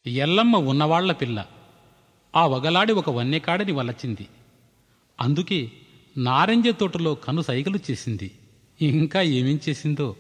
ఎల్లమ్మ ఉన్నవాళ్ల పిల్ల ఆ వగలాడి ఒక వన్యకాడని వలచింది అందుకే నారింజ తోటలో కను సైగలు చేసింది ఇంకా ఏమేం చేసిందో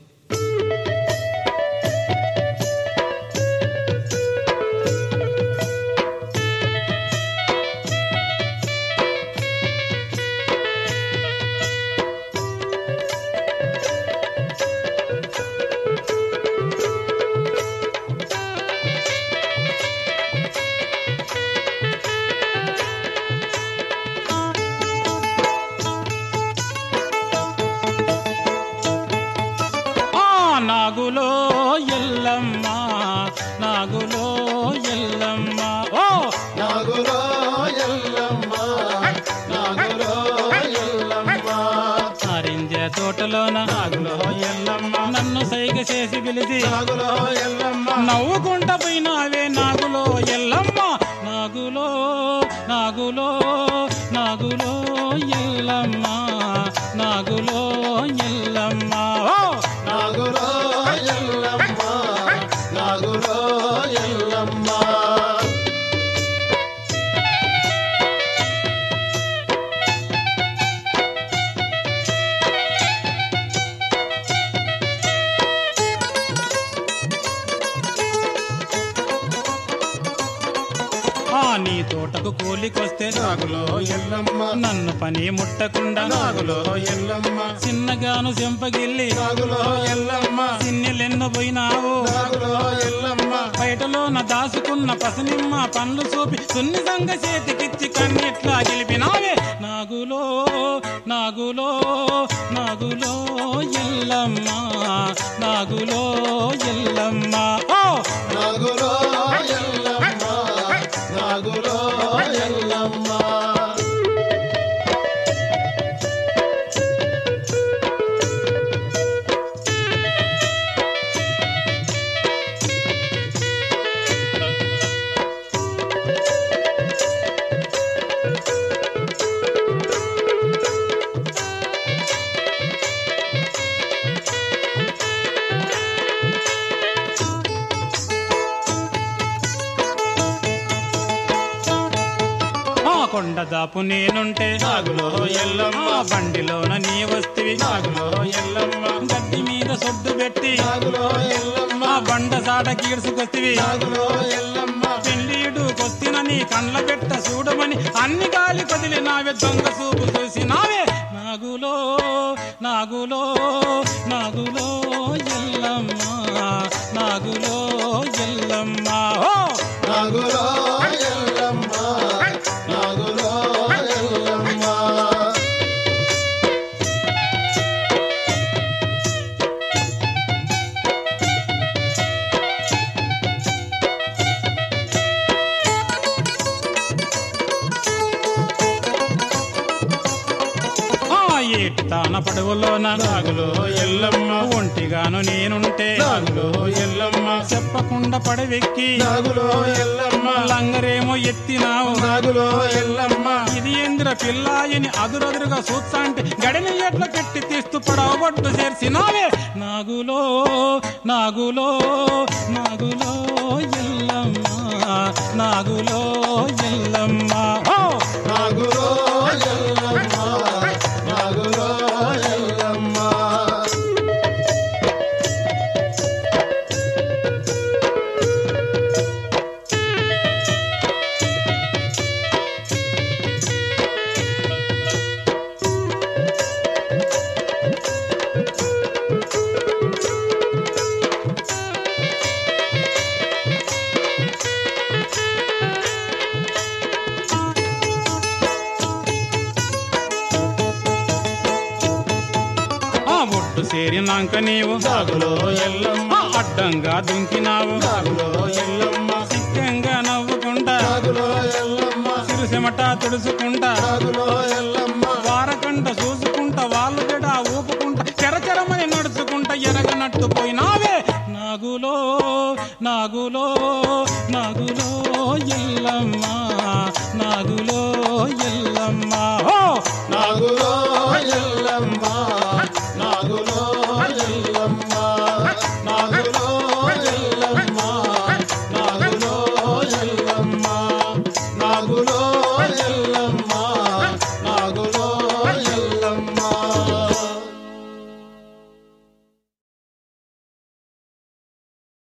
ఆ నాగులో ఎల్లమ్మ నాగులో ఎల్లమ్మ ఓ నాగులో ఎల్లమ్మ నాగులో ఎల్లమ్మ నారింజ తోటలోన నాగులో ఎల్లమ్మ నన్ను సైగ చేసి పిలిచి నాగులో ఎల్లమ్మ నవ్వుకుంటా పోయినావే నాగులో ఎల్లమ్మ నాగులో నాగులో నాగులో ఎల్లమ్మ నాగులో ఎల్లమ్మ ఓ నాగులో ఎల్లమ్మ నాగులో ఎల్లమ్మ ఆ నీ తోటకు కూలికొస్తే నాగులో ఎల్లమ్మ నన్ను పని ముట్టకుండా నాగులో ఎల్లమ్మ చిన్నగాను చెంపగిల్లి నాగులో ఎల్లమ్మ సిన్నెలెన్ను పోయినావు నాగులో ఎల్లమ్మ బయటలోన దాసుకున్న పసనిమ్మ పండ్లు చూపి సున్నితంగా చేతికిచ్చి కన్నెట్లా గెలిపినావే నాగులో నాగులో నాగులో ఎల్లమ్మ నాగులో ఎల్లమ్మ ఓ నాగులో ఎల్లమ్మ నాగులో ఎల్లమ్మ ఆ కొండ దాపు నేనుంటే నాగులో ఎల్లమ్మ ఆ బండిలోన నీ వస్తివి నాగులో ఎల్లమ్మ గడ్డి మీద సొడ్డు పెట్టి నాగులో ఎల్లమ్మ ఆ బండ సాట కీడ్చుకొస్తివి నాగులో ఎల్లమ్మ పెళ్ళీడు కొస్తిన నీ కండ్ల పెట్ట చూడమని అన్ని గాలి కదిలి నావే దొంగ చూపు చూసి నావే నాగులో నాగులో నాగులో ఎల్లమ్మ నాగులో ఎల్లమ్మ ఓ నాగులో ఎల్లమ్మ నాగులో ఎల్లమ్మ ఆ ఏటి తాన పడవలోన నాగులో ఎల్లమ్మ ఒంటిగాను నేనుంటే నాగులో ఎల్లమ్మ చెప్పకుండా పడవెక్కి నాగులో ఎల్లమ్మ లంగరేమో ఎత్తినావు నాగులో ఎల్లమ్మ ఇది ఏంద్ర పిల్లాయని అదురదురుగా చూస్తాంటే గడిని ఎట్ల పెట్టి తీస్తూ పడవబొట్టు చేర్చినావే నాగులో నాగులో నాగులో ఎల్లమ్మ నాగులో ఎల్లమ్మ ఓ నాగులో ఎల్లమ్మ నాగులో ఎల్లమ్మ ఆ ఒట్టు చేరినాక నీవు నాగులో ఎల్లమ్మ ఆ అడ్డంగా దుంకినావు నాగులో ఎల్లమ్మ సిక్కంగా నవ్వుకుంటా నాగులో ఎల్లమ్మ సిరుసెమట తుడుచుకుంటా నాగులో ఎల్లమ్మ వారకంట చూసుకుంటా వాళ్ళు బిడ ఊపుకుంటా చెరచెరమని నడుచుకుంటా ఎరగనట్టు పోయినావే నాగులో నాగులో నాగులో